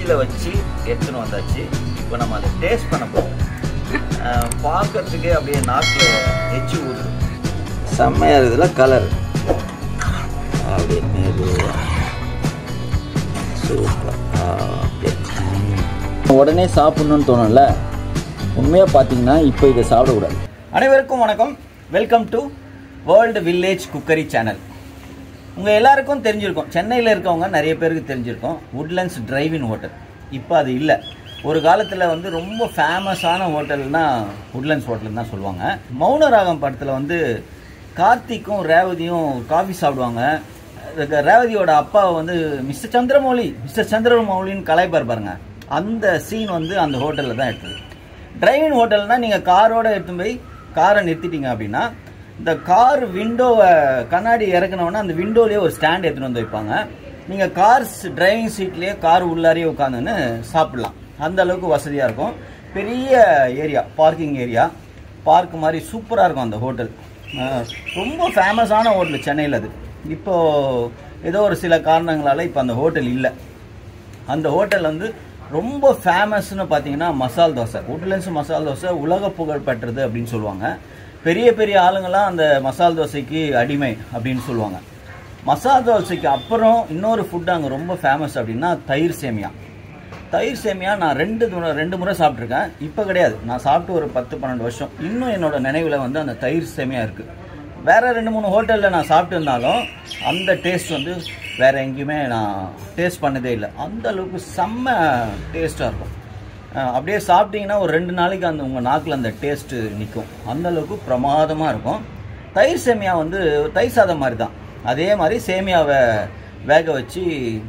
ஃப்ரிட்ஜில் வச்சு எடுத்துன்னு வந்தாச்சு இப்போ நம்ம அதை டேஸ்ட் பண்ண போகிறோம் பார்க்கறதுக்கே அப்படியே நாக்கில் எச்சி ஊதுடும் செம்மையாக இருக்குதுல கலர் அப்படியே மெதுவா. சூப்பர் அப்படியே உடனே சாப்பிட்ணுன்னு தோணும்ல உண்மையாக பார்த்தீங்கன்னா இப்போ இதை சாப்பிடக்கூடாது அனைவருக்கும் வணக்கம் welcome to world village cookery channel உங்கள் எல்லாருக்கும் தெரிஞ்சிருக்கும் சென்னையில் இருக்கவங்க நிறைய பேருக்கு தெரிஞ்சிருக்கும் உட்லண்ட்ஸ் டிரைவின் ஹோட்டல் இப்போ அது இல்லை ஒரு காலத்தில் வந்து ரொம்ப ஃபேமஸான ஹோட்டல்னா உட்லண்ட்ஸ் ஹோட்டல் தான் சொல்லுவாங்க மௌனராகம் படத்தில் வந்து கார்த்திக்கும் ரேவதியும் காஃபி சாப்பிடுவாங்க அதுக்கு ரேவதியோட அப்பா வந்து மிஸ்டர் சந்திரமௌலி மிஸ்டர் சந்திரமௌலின்னு கலாய்ப்பார் பாருங்க அந்த சீன் வந்து அந்த ஹோட்டலில் தான் எடுத்தது டிரைவிங் ஹோட்டல்னா நீங்கள் காரோட எடுத்துன்னு போய் காரை நிறுத்திட்டீங்க அப்படின்னா இந்த கார் விண்டோவை கண்ணாடி இறக்குனோன்னா அந்த விண்டோலேயே ஒரு ஸ்டாண்ட் எடுத்துன்னு வந்து வைப்பாங்க நீங்கள் கார் டிரைவிங் சீட்லேயே கார் உள்ளாரையே உட்காந்துன்னு சாப்பிடலாம் அந்த அளவுக்கு வசதியாக இருக்கும் பெரிய ஏரியா பார்க்கிங் ஏரியா பார்க் மாதிரி சூப்பராக இருக்கும் அந்த ஹோட்டல் அஹ் ரொம்ப ஃபேமஸான ஹோட்டல் சென்னையில் அது இப்போது ஏதோ ஒரு சில காரணங்களால் இப்போ அந்த ஹோட்டல் இல்லை அந்த ஹோட்டல் வந்து ரொம்ப ஃபேமஸ்னு பார்த்தீங்கன்னா மசால் தோசை உட்லண்ட்ஸ் மசால் தோசை உலக புகழ் பெற்றது அப்படின்னு சொல்லுவாங்க பெரிய பெரிய ஆளுங்கெல்லாம் அந்த மசால் தோசைக்கு அடிமை அப்படின்னு சொல்லுவாங்க மசால் தோசைக்கு அப்புறம் இன்னொரு ஃபுட் அங்கே ரொம்ப ஃபேமஸ் அப்படின்னா தயிர் சேமியா தயிர் சேமியா நான் ரெண்டு முறை ரெண்டு முறை சாப்பிட்ருக்கேன் இப்போ கிடையாது நான் சாப்பிட்டு ஒரு பத்து பன்னெண்டு வருஷம் இன்னும் என்னோட நினைவில் வந்து அந்த தயிர் சேமியா இருக்குது வேற ரெண்டு மூணு ஹோட்டலில் நான் சாப்பிட்டு இருந்தாலும் அந்த டேஸ்ட் வந்து வேற எங்கேயுமே நான் டேஸ்ட் பண்ணதே இல்லை அந்த அளவுக்கு செம்ம டேஸ்ட்டாக இருக்கும் அஹ் அப்படியே சாப்பிட்டீங்கன்னா ஒரு ரெண்டு நாளைக்கு அந்த உங்கள் நாக்கில் அந்த டேஸ்ட்டு நிற்கும் அந்த அளவுக்கு பிரமாதமாக இருக்கும் தயிர் சேமியா வந்து தயிர் சாதம் மாதிரி தான் அதே மாதிரி சேமியாவை வேக வச்சு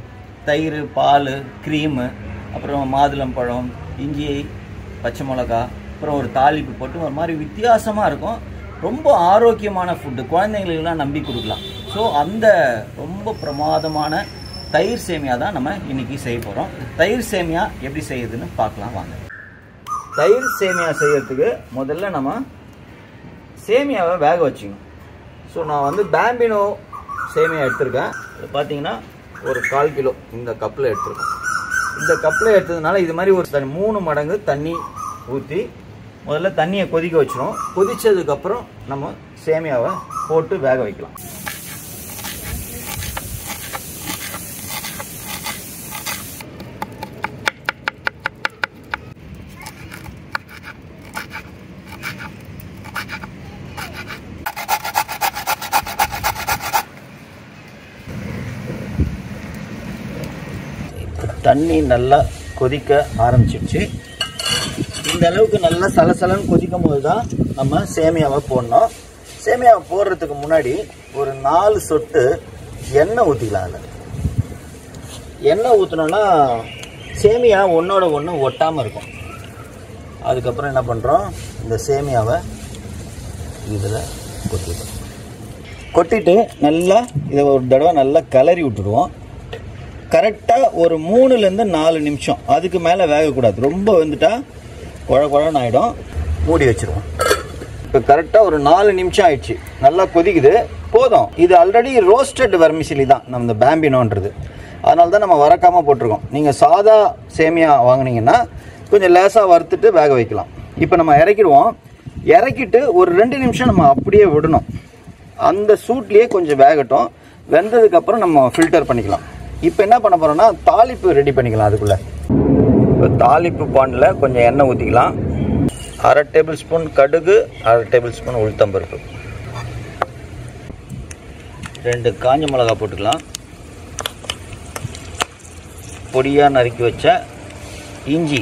தயிர் பால் க்ரீமு அப்புறம் மாதுளம்பழம் இஞ்சி பச்சை மிளகா அப்புறம் ஒரு தாளிப்பு போட்டு ஒரு மாதிரி வித்தியாசமாக இருக்கும் ரொம்ப ஆரோக்கியமான ஃபுட்டு குழந்தைங்களுக்கெல்லாம் நம்பி கொடுக்கலாம் ஸோ அந்த ரொம்ப பிரமாதமான தயிர் சேமியா தான் நம்ம இன்னைக்கு செய்ய போகிறோம் தயிர் சேமியா எப்படி செய்யுதுன்னு பார்க்கலாம் வாங்க தயிர் சேமியா செய்யறதுக்கு முதல்ல நம்ம சேமியாவை வேக வச்சுக்கணும் ஸோ நான் வந்து பேம்பினோ சேமியா எடுத்திருக்கேன் இது பார்த்தீங்கன்னா ஒரு கால் கிலோ இந்த கப்பில் எடுத்திருக்கேன் இந்த கப்பில் எடுத்ததுனால இது மாதிரி ஒரு தண்ணி மூணு மடங்கு தண்ணி ஊற்றி முதல்ல தண்ணியை கொதிக்க வச்சிரும் கொதிச்சதுக்கப்புறம் நம்ம சேமியாவை போட்டு வேக வைக்கலாம் தண்ணி நல்லா கொதிக்க ஆரம்பிச்சிடுச்சு இந்த அளவுக்கு நல்லா சலசலன்னு கொதிக்கும் போது தான் நம்ம சேமியாவை போடணும் சேமியாவை போடுறதுக்கு முன்னாடி ஒரு நாலு சொட்டு எண்ணெய் ஊற்றிக்கலாம் அதில் எண்ணெய் ஊற்றினோன்னா சேமியா ஒன்றோட ஒன்று ஒட்டாமல் இருக்கும் அதுக்கப்புறம் என்ன பண்ணுறோம் இந்த சேமியாவை இதில் கொட்டிடுறோம் கொட்டிட்டு நல்லா இதை ஒரு தடவை நல்லா கிளறி விட்டுடுவோம் கரெக்டாக ஒரு மூணுலேருந்து நாலு நிமிஷம் அதுக்கு மேலே வேகக்கூடாது ரொம்ப வந்துட்டா குழ குழன்னு ஆகிடும் மூடி வச்சிருவோம் இப்போ கரெக்டாக ஒரு நாலு நிமிஷம் ஆயிடுச்சு நல்லா கொதிக்குது போதும் இது ஆல்ரெடி ரோஸ்டட் வர்மிசிலி தான் நம்ம இந்த பேம்பினோன்றது அதனால தான் நம்ம வறக்காமல் போட்டிருக்கோம் நீங்கள் சாதா சேமியா வாங்குனீங்கன்னா கொஞ்சம் லேசாக வறுத்துட்டு வேக வைக்கலாம் இப்போ நம்ம இறக்கிடுவோம் இறக்கிட்டு ஒரு ரெண்டு நிமிஷம் நம்ம அப்படியே விடணும் அந்த சூட்லேயே கொஞ்சம் வேகட்டும் வெந்ததுக்கப்புறம் நம்ம ஃபில்டர் பண்ணிக்கலாம் இப்போ என்ன பண்ண போகிறோம்னா தாளிப்பு ரெடி பண்ணிக்கலாம் அதுக்குள்ளே இப்போ தாளிப்பு பாண்டில் கொஞ்சம் எண்ணெய் ஊற்றிக்கலாம் அரை டேபிள் ஸ்பூன் கடுகு அரை டேபிள் ஸ்பூன் உளுத்தம்பருப்பு ரெண்டு காஞ்ச மிளகா போட்டுக்கலாம் பொடியாக நறுக்கி வச்ச இஞ்சி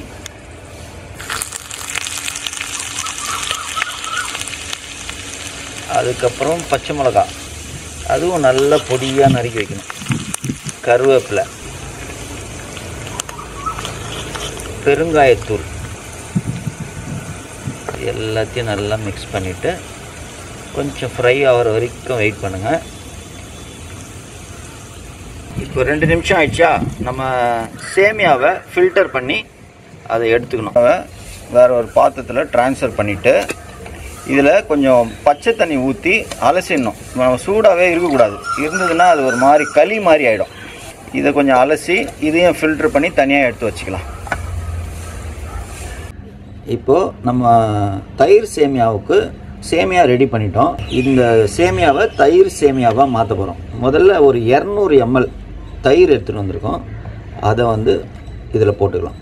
அதுக்கப்புறம் பச்சை மிளகா அதுவும் நல்லா பொடியாக நறுக்கி வைக்கணும் கருவேப்பிலை பெருங்காயத்தூள் எல்லாத்தையும் நல்லா மிக்ஸ் பண்ணிவிட்டு கொஞ்சம் ஃப்ரை ஆகிற வரைக்கும் வெயிட் பண்ணுங்கள் இப்போ ரெண்டு நிமிஷம் ஆயிடுச்சா நம்ம சேமியாவை ஃபில்டர் பண்ணி அதை எடுத்துக்கணும் அதை வேற ஒரு பாத்திரத்தில் ட்ரான்ஸ்ஃபர் பண்ணிவிட்டு இதில் கொஞ்சம் பச்சை தண்ணி ஊற்றி அலசிடணும் நம்ம சூடாகவே இருக்கக்கூடாது இருந்ததுன்னா அது ஒரு மாதிரி களி மாதிரி ஆகிடும் இதை கொஞ்சம் அலசி இதையும் ஃபில்டர் பண்ணி தனியாக எடுத்து வச்சுக்கலாம் இப்போது நம்ம தயிர் சேமியாவுக்கு சேமியா ரெடி பண்ணிட்டோம் இந்த சேமியாவை தயிர் சேமியாவாக மாற்ற போகிறோம் முதல்ல ஒரு இரநூறு எம்எல் தயிர் எடுத்துகிட்டு வந்திருக்கோம் அதை வந்து இதில் போட்டுக்கலாம்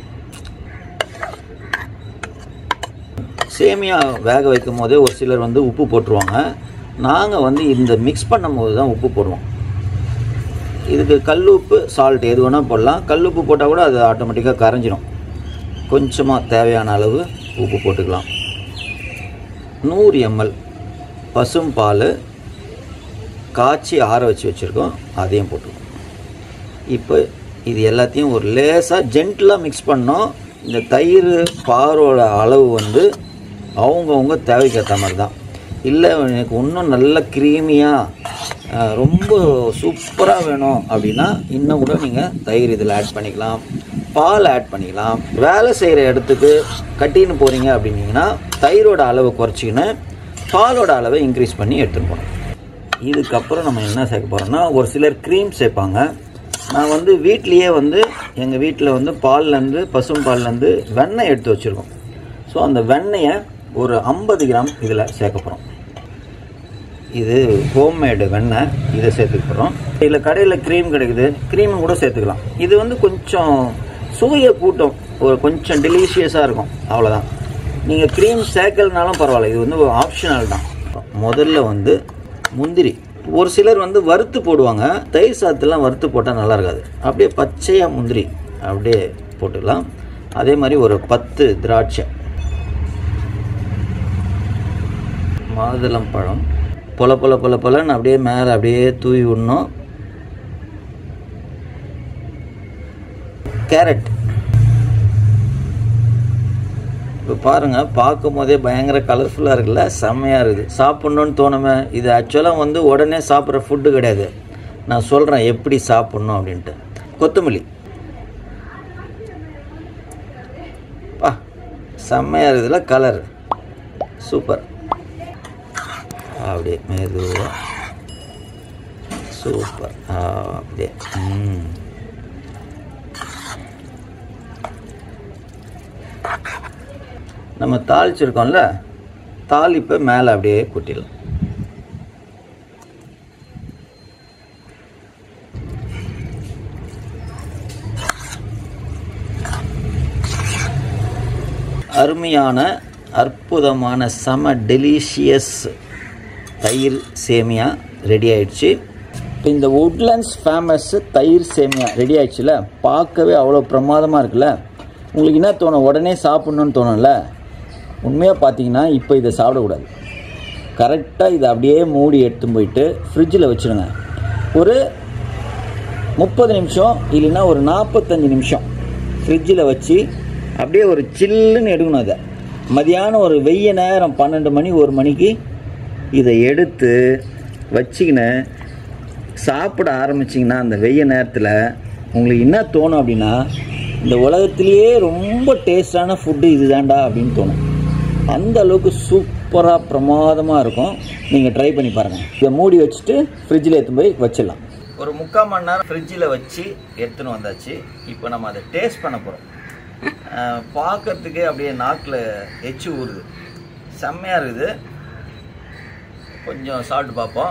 சேமியா வேக வைக்கும் போதே ஒரு சிலர் வந்து உப்பு போட்டுருவாங்க நாங்கள் வந்து இந்த மிக்ஸ் பண்ணும் போது தான் உப்பு போடுவோம் இதுக்கு கல் உப்பு சால்ட் எது வேணால் போடலாம் கல் உப்பு போட்டால் கூட அது ஆட்டோமேட்டிக்காக கரைஞ்சிடும் கொஞ்சமாக தேவையான அளவு உப்பு போட்டுக்கலாம் நூறு எம்எல் பசும் பால் காய்ச்சி ஆற வச்சு வச்சுருக்கோம் அதையும் போட்டுருக்கோம் இப்போ இது எல்லாத்தையும் ஒரு லேசாக ஜென்டிலாக மிக்ஸ் பண்ணோம் இந்த தயிர் பாலோட அளவு வந்து அவங்கவுங்க தேவைக்கு ஏற்ற மாதிரி தான் இல்லை எனக்கு இன்னும் நல்ல க்ரீமியாக ரொம்ப சூப்பராக வேணும் அப்படின்னா இன்னும் கூட நீங்கள் தயிர் இதில் ஆட் பண்ணிக்கலாம் பால் ஆட் பண்ணிக்கலாம் வேலை செய்கிற இடத்துக்கு கட்டின்னு போகிறீங்க அப்படின்னீங்கன்னா தயிரோட அளவை குறைச்சிக்கின்னு பாலோட அளவை இன்க்ரீஸ் பண்ணி எடுத்துகிட்டு போகணும் இதுக்கப்புறம் நம்ம என்ன சேர்க்க போகிறோம்னா ஒரு சிலர் க்ரீம் சேர்ப்பாங்க நான் வந்து வீட்லேயே வந்து எங்கள் வீட்டில் வந்து பால்லேருந்து பசும் பால்லேருந்து வெண்ணெய் எடுத்து வச்சுருக்கோம் ஸோ அந்த வெண்ணெயை ஒரு ஐம்பது கிராம் இதில் சேர்க்க போகிறோம் இது ஹோம்மேடு வெண்ணெய் இதை சேர்த்துக்க போகிறோம் இதில் கடையில் க்ரீம் கிடைக்குது க்ரீமும் கூட சேர்த்துக்கலாம் இது வந்து கொஞ்சம் சுவையை கூட்டும் ஒரு கொஞ்சம் டெலிஷியஸாக இருக்கும் அவ்வளோதான் நீங்கள் க்ரீம் சேர்க்கலனாலும் பரவாயில்ல இது வந்து ஆப்ஷனல் தான் முதல்ல வந்து முந்திரி ஒரு சிலர் வந்து வறுத்து போடுவாங்க தயிர் சாதத்தெல்லாம் வறுத்து போட்டால் நல்லா இருக்காது அப்படியே பச்சையாக முந்திரி அப்படியே போட்டுக்கலாம் அதே மாதிரி ஒரு பத்து திராட்சை மாதுளம் பழம் பொல பொல பொல பொலன்னு அப்படியே மேலே அப்படியே தூவி விடணும் கேரட் இப்போ பாருங்கள் பார்க்கும் போதே பயங்கர கலர்ஃபுல்லாக இருக்குல்ல செம்மையாக இருக்குது சாப்பிட்ணுன்னு தோணுமே இது ஆக்சுவலாக வந்து உடனே சாப்பிட்ற ஃபுட்டு கிடையாது நான் சொல்கிறேன் எப்படி சாப்பிட்ணும் அப்படின்ட்டு கொத்தமல்லி பா செம்மையாக இருக்குதுல்ல கலர் சூப்பர் அப்படியே மெதுவாக சூப்பர் அப்படியே ம் நம்ம தாளிச்சிருக்கோம்ல தாளிப்பை மேலே அப்படியே கொட்டிடலாம் அருமையான அற்புதமான செம டெலிஷியஸ் தயிர் சேமியா ரெடி ஆயிடுச்சு இப்போ இந்த உட்லண்ட்ஸ் ஃபேமஸ் தயிர் சேமியா ரெடி ஆயிடுச்சுல பார்க்கவே அவ்வளோ பிரமாதமாக இருக்குல்ல உங்களுக்கு என்ன தோணும் உடனே சாப்பிட்ணுன்னு தோணும்ல உண்மையாக பார்த்தீங்கன்னா இப்போ இதை சாப்பிடக்கூடாது கரெக்டாக இதை அப்படியே மூடி எடுத்து போயிட்டு ஃப்ரிட்ஜில் வச்சுருங்க ஒரு முப்பது நிமிஷம் இல்லைன்னா ஒரு நாற்பத்தஞ்சு நிமிஷம் ஃப்ரிட்ஜில் வச்சு அப்படியே ஒரு சில்லுன்னு எடுக்கணும் அதை மதியானம் ஒரு வெய்ய நேரம் பன்னெண்டு மணி ஒரு மணிக்கு இதை எடுத்து வச்சிக்கின்னு சாப்பிட ஆரம்பிச்சிங்கன்னா அந்த வெய்ய நேரத்தில் உங்களுக்கு என்ன தோணும் அப்படின்னா இந்த உலகத்திலேயே ரொம்ப டேஸ்டான ஃபுட்டு இதுதான்டா அப்படின்னு தோணும் அந்த அளவுக்கு சூப்பராக பிரமாதமாக இருக்கும் நீங்கள் ட்ரை பண்ணி பாருங்கள் இதை மூடி வச்சுட்டு ஃப்ரிட்ஜில் எடுத்து போய் வச்சிடலாம் ஒரு முக்கால் மணி நேரம் ஃப்ரிட்ஜில் வச்சு எடுத்துன்னு வந்தாச்சு இப்போ நம்ம அதை டேஸ்ட் பண்ண போகிறோம் பார்க்கறதுக்கே அப்படியே நாக்கில் எச்சு ஊறுது செம்மையாக இருக்குது கொஞ்சம் சாப்பிட்டு பார்ப்போம்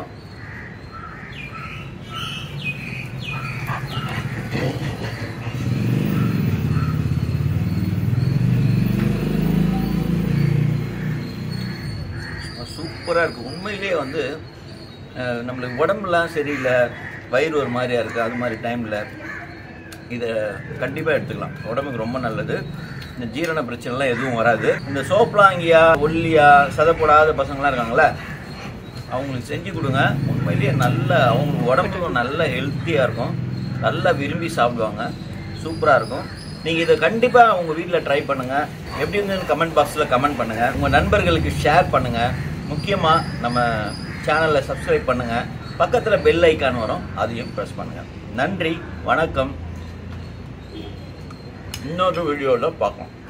சூப்பராக இருக்குது உண்மையிலேயே வந்து அஹ், நம்மளுக்கு உடம்புலாம் சரியில்லை வயிறு ஒரு மாதிரியா இருக்குது அது மாதிரி டைமில் இதை கண்டிப்பாக எடுத்துக்கலாம் உடம்புக்கு ரொம்ப நல்லது இந்த ஜீரண பிரச்சனைலாம் எதுவும் வராது இந்த சோப்லாங்கியா ஒல்லியா சதப்படாத பசங்களாம் இருக்காங்களே அவங்களுக்கு செஞ்சு கொடுங்க உண்மையிலேயே நல்ல அவங்களுக்கு உடம்புக்கும் நல்ல ஹெல்த்தியாக இருக்கும் நல்லா விரும்பி சாப்பிடுவாங்க சூப்பராக இருக்கும் நீங்கள் இதை கண்டிப்பாக உங்கள் வீட்டில் ட்ரை பண்ணுங்கள் எப்படி இருந்ததுன்னு கமெண்ட் பாக்ஸில் கமெண்ட் பண்ணுங்கள் உங்கள் நண்பர்களுக்கு ஷேர் பண்ணுங்கள் முக்கியமாக நம்ம சேனலை சப்ஸ்கிரைப் பண்ணுங்கள் பக்கத்தில் பெல் ஐக்கான் வரும் அதையும் ப்ரெஸ் பண்ணுங்கள் நன்றி வணக்கம் இன்னொரு வீடியோவில் பார்க்கலாம்